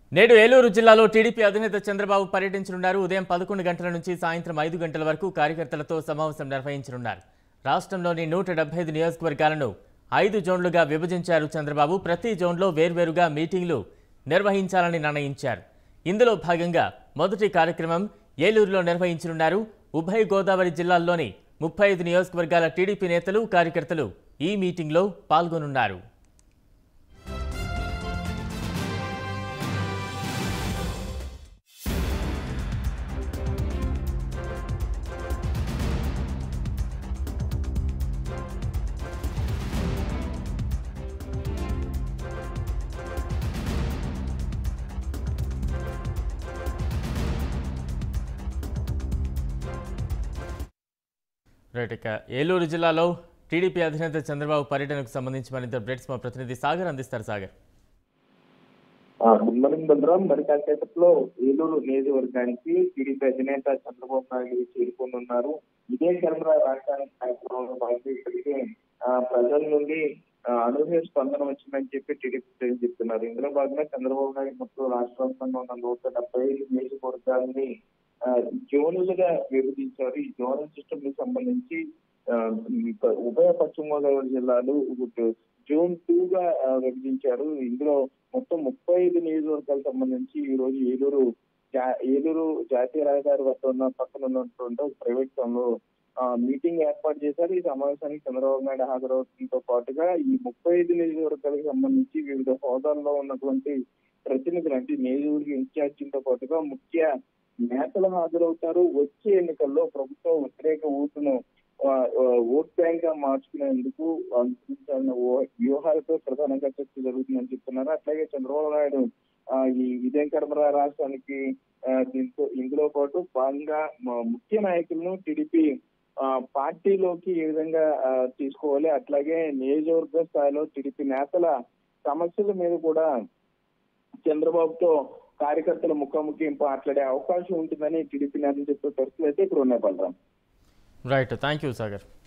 నేడు ఏలూరు జిల్లాలో టీడీపీ అధినేత చంద్రబాబు పర్యటించనున్నారు ఉదయం పదకొండు గంటల నుంచి సాయంత్రం ఐదు గంటల వరకు కార్యకర్తలతో సమావేశం నిర్వహించనున్నారు రాష్ట్రంలోని నూట డెబ్బై ఐదు నియోజకవర్గాలను ఐదు జోన్లుగా విభజించారు చంద్రబాబు ప్రతి జోన్లో వేర్వేరుగా మీటింగ్లు నిర్వహించాలని నిర్ణయించారు ఇందులో భాగంగా మొదటి కార్యక్రమం ఏలూరులో నిర్వహించనున్నారు ఉభయ గోదావరి జిల్లాల్లోని ముప్పై ఐదు నియోజకవర్గాల టీడీపీ నేతలు కార్యకర్తలు ఈ మీటింగ్లో పాల్గొనున్నారు రైట్ ఇక ఏలూరు జిల్లాలో టీడీపీ అధినేత చంద్రబాబు పర్యటనకు సంబంధించి మరింత అప్డేట్స్ మా ప్రతినిధి సాగర్ అందిస్తారు సాగర్ ఆ, గుడ్ మార్నింగ్ భద్రం మరి కాసేపట్లో ఏలూరు నియోజకవర్గానికి టీడీపీ అధినేత చంద్రబాబు నాయుడు చేరుకోనున్నారు ఇదే కెమెరా రాష్ట్రానికి కార్యక్రమంలో భాగంగా ఇప్పటికే ఆ, ప్రజల నుండి ఆ, అనూహ్య స్పందన వచ్చిందని చెప్పి టీడీపీ శ్రేణులు చెప్తున్నారు ఇందులో భాగంగా చంద్రబాబు నాయుడు మొత్తం రాష్ట్ర వ్యాప్తంగా ఉన్న నూట డెబ్బై ఐదు నియోజకవర్గాలని ఆ, జోన్లుగా విభజించారు ఈ జోనల్ సిస్టమ్ కి సంబంధించి ఆ, ఉభయ పశ్చిమ గోదావరి జిల్లాలు ఒక జోన్ టూ గా ఆ, విభజించారు ఇందులో మొత్తం ముప్పై ఐదు నియోజకవర్గాలకు సంబంధించి ఈ రోజు ఏలూరు జా- ఏలూరు జాతీయ రహదారి వద్ద ఉన్న పక్కన ఉన్నటువంటి ఒక ప్రైవేట్ ఫోన్లో మీటింగ్ ఏర్పాటు చేశారు ఈ సమావేశానికి చంద్రబాబు నాయుడు హాజరవడంతో పాటుగా ఈ ముప్పై ఐదు నియోజకవర్గాలకు సంబంధించి వివిధ హోదాల్లో ఉన్నటువంటి ప్రతినిధులు అంటే నియోజకవర్గ ఇన్ఛార్జీలతో పాటుగా ముఖ్య నేతలు హాజరవుతారు వచ్చే ఎన్నికల్లో ప్రభుత్వం వ్యతిరేక ఓటును ఆ, ఆ, ఓట్ బ్యాంక్ గా మార్చుకునేందుకు అనుసరించాలన్న ఓ- వ్యూహాలతో ప్రధానంగా చర్చ జరుగుతుందని చెప్తున్నారు అట్లాగే చంద్రబాబు నాయుడు ఆ, ఈ విజయం కర్మరా రాష్ట్రానికి ఆ, దీంతో ఇందులో పాటు భాగంగా మ- ముఖ్య నాయకులను టీడీపీ ఆ, పార్టీలోకి ఏ విధంగా ఆ, తీసుకోవాలి అట్లాగే నియోజకవర్గ స్థాయిలో టీడీపీ నేతల సమస్యల మీద కూడా చంద్రబాబుతో కార్యకర్తల ముఖాముఖి మాట్లాడే అవకాశం ఉంటుందని టీడీపీ నేతలు చెప్పే పరిస్థితులు అయితే ఇక్కడ ఉన్నాయి Balram right thank you Sagar